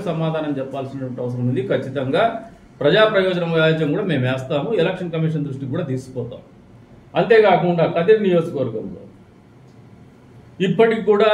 సమాధానం చెప్పాల్సినటువంటి అవసరం ఉంది ఖచ్చితంగా ప్రజా ప్రయోజనం వ్యాజ్యం కూడా మేము వేస్తాము ఎలక్షన్ కమిషన్ దృష్టికి కూడా తీసుకుపోతాం అంతేకాకుండా కదిరి నియోజకవర్గంలో ఇప్పటికి కూడా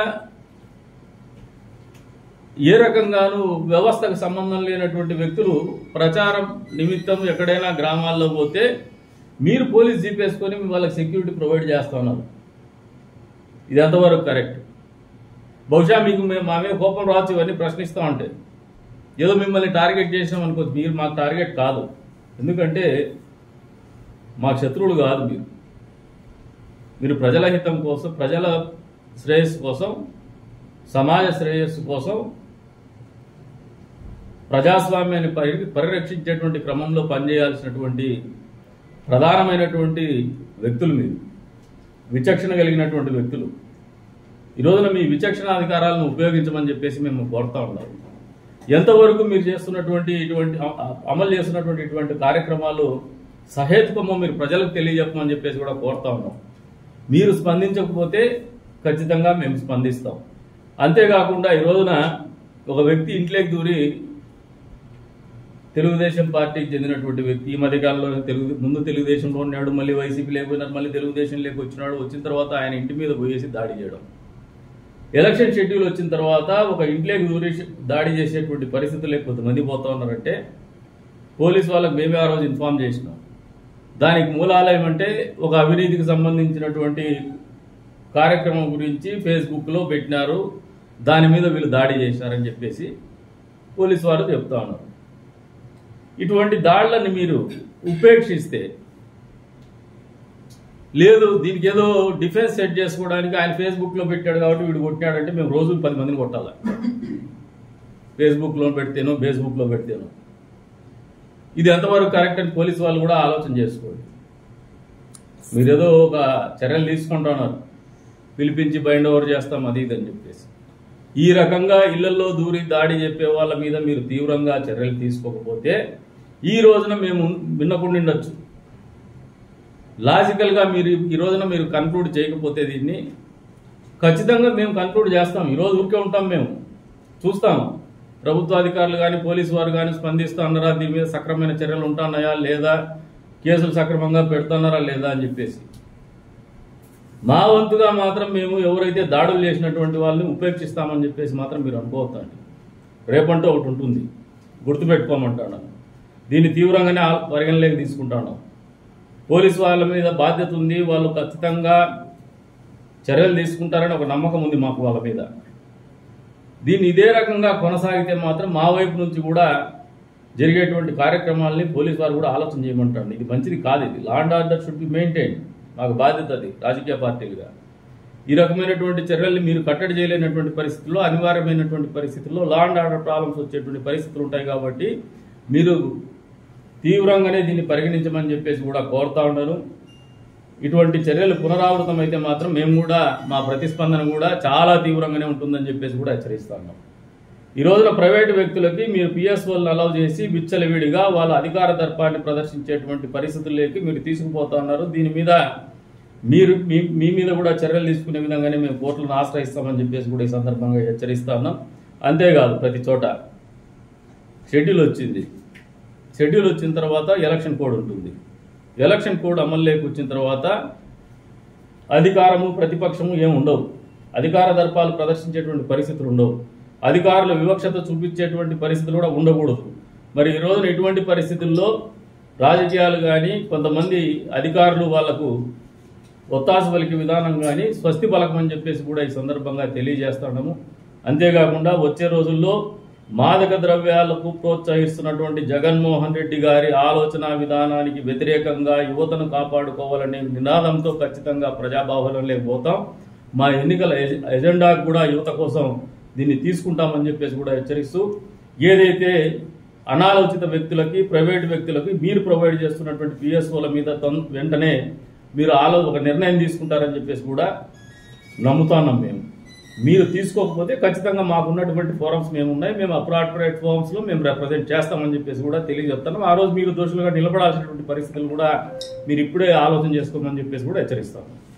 ఏ రకంగానూ వ్యవస్థకు సంబంధం లేనటువంటి వ్యక్తులు ప్రచారం నిమిత్తం ఎక్కడైనా గ్రామాల్లో పోతే మీరు పోలీస్ జీప్ వేసుకొని వాళ్ళకి సెక్యూరిటీ ప్రొవైడ్ చేస్తున్నారు ఇది ఎంతవరకు కరెక్ట్ బహుశా మీకు మేము మా మీద కోపం రావచ్చు ఇవన్నీ ప్రశ్నిస్తూ ఉంటే ఏదో మిమ్మల్ని టార్గెట్ చేసినాం అనుకోవచ్చు మీరు మాకు టార్గెట్ కాదు ఎందుకంటే మాకు శత్రువులు కాదు మీరు మీరు ప్రజల హితం కోసం ప్రజల శ్రేయస్సు కోసం సమాజ శ్రేయస్సు కోసం ప్రజాస్వామ్యాన్ని పరి పరిరక్షించేటువంటి క్రమంలో పనిచేయాల్సినటువంటి ప్రధానమైనటువంటి వ్యక్తులు మీరు విచక్షణ కలిగినటువంటి వ్యక్తులు ఈ రోజున మీ విచక్షణ అధికారాలను ఉపయోగించమని చెప్పేసి మేము కోరుతా ఉన్నాము ఎంతవరకు మీరు చేస్తున్నటువంటి ఇటువంటి అ- అ- అమలు చేస్తున్నటువంటి ఇటువంటి కార్యక్రమాలు సహేతుకమో మీరు ప్రజలకు తెలియజెప్పమని చెప్పేసి కూడా కోరుతా ఉన్నాం మీరు స్పందించకపోతే ఖచ్చితంగా మేము స్పందిస్తాం అంతేకాకుండా ఈ రోజున ఒక వ్యక్తి ఇంట్లోకి దూరి తెలుగుదేశం పార్టీకి చెందినటువంటి వ్యక్తి ఈ మధ్యకాలంలో తెలుగు ముందు తెలుగుదేశంలో ఉన్నాడు మళ్ళీ వైసీపీ లేకపోయినారు మళ్ళీ తెలుగుదేశం లేక వచ్చినాడు వచ్చిన తర్వాత ఆయన ఇంటి మీద పోయేసి దాడి చేయడం ఎలక్షన్ షెడ్యూల్ వచ్చిన తర్వాత ఒక ఇంట్లోకి దూరి దాడి చేసేటువంటి పరిస్థితులు కొంతమంది పోతా ఉన్నారంటే పోలీస్ వాళ్ళకి మేమే ఆ రోజు ఇన్ఫామ్ చేసినాం దానికి మూలాలయం అంటే ఒక అవినీతికి సంబంధించినటువంటి కార్యక్రమం గురించి ఫేస్బుక్లో పెట్టినారు దాని మీద వీళ్ళు దాడి చేసినారని చెప్పేసి పోలీసు వారు చెప్తా ఉన్నారు ఇటువంటి దాడులను మీరు ఉపేక్షిస్తే లేదు దీనికి ఏదో డిఫెన్స్ సెట్ చేసుకోవడానికి ఆయన ఫేస్బుక్ లో పెట్టాడు కాబట్టి వీడు కొట్టినాడంటే మేము రోజు పది మందిని కొట్టాలి ఫేస్బుక్ లో పెడితేనో ఫేస్బుక్ లో పెడితేనో ఇది ఎంతవరకు కరెక్ట్ అని పోలీసు వాళ్ళు కూడా ఆలోచన చేసుకోండి మీరేదో ఒక చర్యలు తీసుకుంటున్నారు పిలిపించి బైండ్ ఓవర్ చేస్తాం అది ఇది అని చెప్పేసి ఈ రకంగా ఇళ్లలో దూరి దాడి చెప్పే వాళ్ళ మీద మీరు తీవ్రంగా చర్యలు తీసుకోకపోతే ఈ రోజున మేము విన్నకుండా ఉండొచ్చు లాజికల్గా మీరు ఈ రోజున మీరు కన్క్లూడ్ చేయకపోతే దీన్ని ఖచ్చితంగా మేము కన్క్లూడ్ చేస్తాం ఈ రోజు ఊరికే ఉంటాం మేము చూస్తాం ప్రభుత్వ అధికారులు కానీ పోలీసు వారు కానీ స్పందిస్తా ఉన్నారా దీని మీద సక్రమైన చర్యలు ఉంటున్నాయా లేదా కేసులు సక్రమంగా పెడుతున్నారా లేదా అని చెప్పేసి మా వంతుగా మాత్రం మేము ఎవరైతే దాడులు చేసినటువంటి వాళ్ళని ఉపేక్షిస్తామని చెప్పేసి మాత్రం మీరు అనుకోవద్దండి రేపంటూ ఒకటి ఉంటుంది గుర్తుపెట్టుకోమంటాను దీన్ని తీవ్రంగానే ఆ- పరిగణలోకి తీసుకుంటాను పోలీసు వాళ్ళ మీద బాధ్యత ఉంది వాళ్ళు ఖచ్చితంగా చర్యలు తీసుకుంటారని ఒక నమ్మకం ఉంది మాకు వాళ్ళ మీద దీన్ని ఇదే రకంగా కొనసాగితే మాత్రం మా వైపు నుంచి కూడా జరిగేటువంటి కార్యక్రమాలని పోలీసు వారు కూడా ఆలోచన చేయమంటారు ఇది మంచిది కాదు ఇది law and order should be maintain మాకు బాధ్యత అది రాజకీయ పార్టీలుగా ఈ రకమైనటువంటి చర్యల్ని మీరు కట్టడి చేయలేనటువంటి పరిస్థితుల్లో అనివార్యమైనటువంటి పరిస్థితుల్లో లా అండ్ ఆర్డర్ ప్రాబ్లమ్స్ వచ్చేటువంటి పరిస్థితులు ఉంటాయి కాబట్టి మీరు తీవ్రంగానే దీన్ని పరిగణించమని చెప్పేసి కూడా కోరుతా ఉన్నాను ఇటువంటి చర్యలు పునరావృతం అయితే మాత్రం మేము కూడా మా ప్రతిస్పందన కూడా చాలా తీవ్రంగానే ఉంటుందని చెప్పేసి కూడా హెచ్చరిస్తా ఉన్నాం ఈ రోజున ప్రైవేటు వ్యక్తులకి మీరు పిఎస్ఓలను అలౌ చేసి విచ్చలవిడిగా వాళ్ళ అధికార దర్పాన్ని ప్రదర్శించేటువంటి పరిస్థితుల్లోకి మీరు తీసుకుపోతా ఉన్నారు దీని మీద మీరు మీ మీ మీద కూడా చర్యలు తీసుకునే విధంగానే మేము కోర్టులను ఆశ్రయిస్తామని చెప్పేసి కూడా ఈ సందర్భంగా హెచ్చరిస్తా ఉన్నాం అంతేకాదు ప్రతి చోట షెడ్యూల్ వచ్చింది షెడ్యూల్ వచ్చిన తర్వాత ఎలక్షన్ కోడ్ ఉంటుంది ఎలక్షన్ కోడ్ అమల్లోకి వచ్చిన తర్వాత అధికారము ప్రతిపక్షము ఏమి ఉండవు అధికార దర్పాలు ప్రదర్శించేటువంటి పరిస్థితులు ఉండవు అధికారులు వివక్షత చూపించేటువంటి పరిస్థితులు కూడా ఉండకూడదు మరి ఈ రోజున ఇటువంటి పరిస్థితుల్లో రాజకీయాలు కానీ కొంతమంది అధికారులు వాళ్లకు ఒత్తాసు పలికే విధానం కానీ స్వస్తి పలకమని చెప్పేసి కూడా ఈ సందర్భంగా తెలియజేస్తున్నాము అంతేకాకుండా వచ్చే రోజుల్లో మాదక ద్రవ్యాలకు ప్రోత్సహిస్తున్నటువంటి జగన్మోహన్ రెడ్డి గారి ఆలోచన విధానానికి వ్యతిరేకంగా యువతను కాపాడుకోవాలనే నినాదంతో ఖచ్చితంగా ప్రజాబాహుల్యంలోకి పోతాం మా ఎన్నికల ఎజె- ఎజెండాకు కూడా యువత కోసం దీన్ని తీసుకుంటామని చెప్పేసి కూడా హెచ్చరిస్తూ ఏదైతే అనాలోచిత వ్యక్తులకి ప్రైవేట్ వ్యక్తులకి మీరు ప్రొవైడ్ చేస్తున్నటువంటి పిఎస్ఓల మీద తొం- వెంటనే మీరు ఆలో ఒక నిర్ణయం తీసుకుంటారని చెప్పేసి కూడా నమ్ముతున్నాం మేము మీరు తీసుకోకపోతే ఖచ్చితంగా మాకున్నటువంటి ఫోరమ్స్ మేము ఉన్నాయి మేము అప్రాపరేట్ ఫోరమ్స్ లో మేము రిప్రజెంట్ చేస్తామని చెప్పేసి కూడా తెలియజెప్తాను ఆ రోజు మీరు దోషులుగా నిలబడాల్సినటువంటి పరిస్థితులు కూడా మీరు ఇప్పుడే ఆలోచన చేసుకోమని చెప్పేసి కూడా హెచ్చరిస్తాము